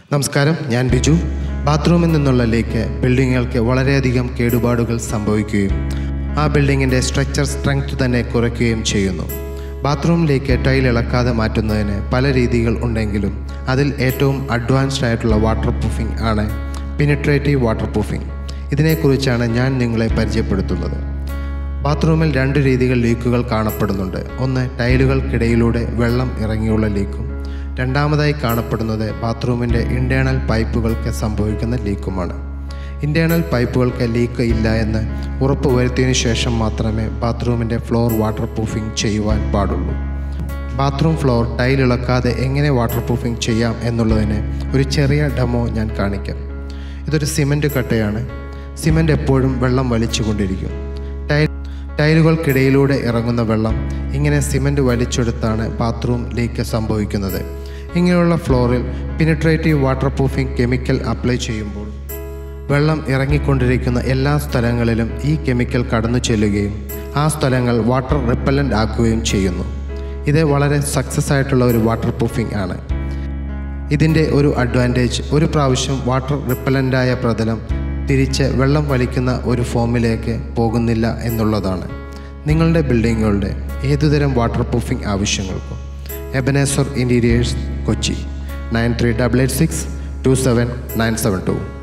നമസ്കാരം ഞാൻ ബിജു ബാത്റൂമിൽ നിന്നുള്ള ലീക്ക് ബിൽഡിങ്ങുകൾക്ക് വളരെയധികം കേടുപാടുകൾ സംഭവിക്കുകയും ആ ബിൽഡിങ്ങിൻ്റെ സ്ട്രക്ചർ സ്ട്രെങ്ത് തന്നെ കുറയ്ക്കുകയും ചെയ്യുന്നു ബാത്റൂമിലേക്ക് ടൈൽ ഇളക്കാതെ മാറ്റുന്നതിന് പല രീതികൾ ഉണ്ടെങ്കിലും അതിൽ ഏറ്റവും അഡ്വാൻസ്ഡ് ആയിട്ടുള്ള വാട്ടർ പ്രൂഫിംഗ് ആണ് പിനിട്രേറ്റീവ് വാട്ടർ പ്രൂഫിംഗ് ഇതിനെക്കുറിച്ചാണ് ഞാൻ നിങ്ങളെ പരിചയപ്പെടുത്തുന്നത് ബാത്റൂമിൽ രണ്ട് രീതികൾ ലീക്കുകൾ കാണപ്പെടുന്നുണ്ട് ഒന്ന് ടൈലുകൾക്കിടയിലൂടെ വെള്ളം ഇറങ്ങിയുള്ള ലീക്കും രണ്ടാമതായി കാണപ്പെടുന്നത് ബാത്റൂമിൻ്റെ ഇൻറ്റേർണൽ പൈപ്പുകൾക്ക് സംഭവിക്കുന്ന ലീക്കുമാണ് ഇൻറ്റേർണൽ പൈപ്പുകൾക്ക് ലീക്ക് ഇല്ല എന്ന് ഉറപ്പ് വരുത്തിയതിനു ശേഷം മാത്രമേ ബാത്റൂമിൻ്റെ ഫ്ലോർ വാട്ടർ പ്രൂഫിംഗ് ചെയ്യുവാൻ പാടുള്ളൂ ബാത്റൂം ഫ്ലോർ ടൈൽ ഇളക്കാതെ എങ്ങനെ വാട്ടർ പ്രൂഫിംഗ് ചെയ്യാം എന്നുള്ളതിന് ഒരു ചെറിയ ഡെമോ ഞാൻ കാണിക്കാം ഇതൊരു സിമൻറ്റ് കട്ടയാണ് സിമൻറ്റ് എപ്പോഴും വെള്ളം വലിച്ചുകൊണ്ടിരിക്കും ടൈൽ ടൈലുകൾക്കിടയിലൂടെ ഇറങ്ങുന്ന വെള്ളം ഇങ്ങനെ സിമൻറ്റ് വലിച്ചെടുത്താണ് ബാത്റൂം ലീക്ക് സംഭവിക്കുന്നത് ഇങ്ങനെയുള്ള ഫ്ലോറിൽ penetrative waterproofing chemical apply ചെയ്യുമ്പോൾ വെള്ളം ഇറങ്ങിക്കൊണ്ടിരിക്കുന്ന എല്ലാ സ്ഥലങ്ങളിലും ഈ കെമിക്കൽ കടന്നു ചെല്ലുകയും ആ സ്ഥലങ്ങൾ വാട്ടർ റിപ്പല്ലൻ്റ് ആക്കുകയും ചെയ്യുന്നു ഇത് വളരെ സക്സസ് ആയിട്ടുള്ള ഒരു വാട്ടർ പ്രൂഫിംഗ് ആണ് ഇതിൻ്റെ ഒരു അഡ്വാൻറ്റേജ് ഒരു പ്രാവശ്യം വാട്ടർ റിപ്പലൻ്റായ പ്രതലം തിരിച്ച് വെള്ളം വലിക്കുന്ന ഒരു ഫോമിലേക്ക് പോകുന്നില്ല എന്നുള്ളതാണ് നിങ്ങളുടെ ബിൽഡിങ്ങുകളുടെ ഏതുതരം വാട്ടർ പ്രൂഫിംഗ് ആവശ്യങ്ങൾക്കും Ebenezer interiors Kochi nine three double eight six two seven nine seven to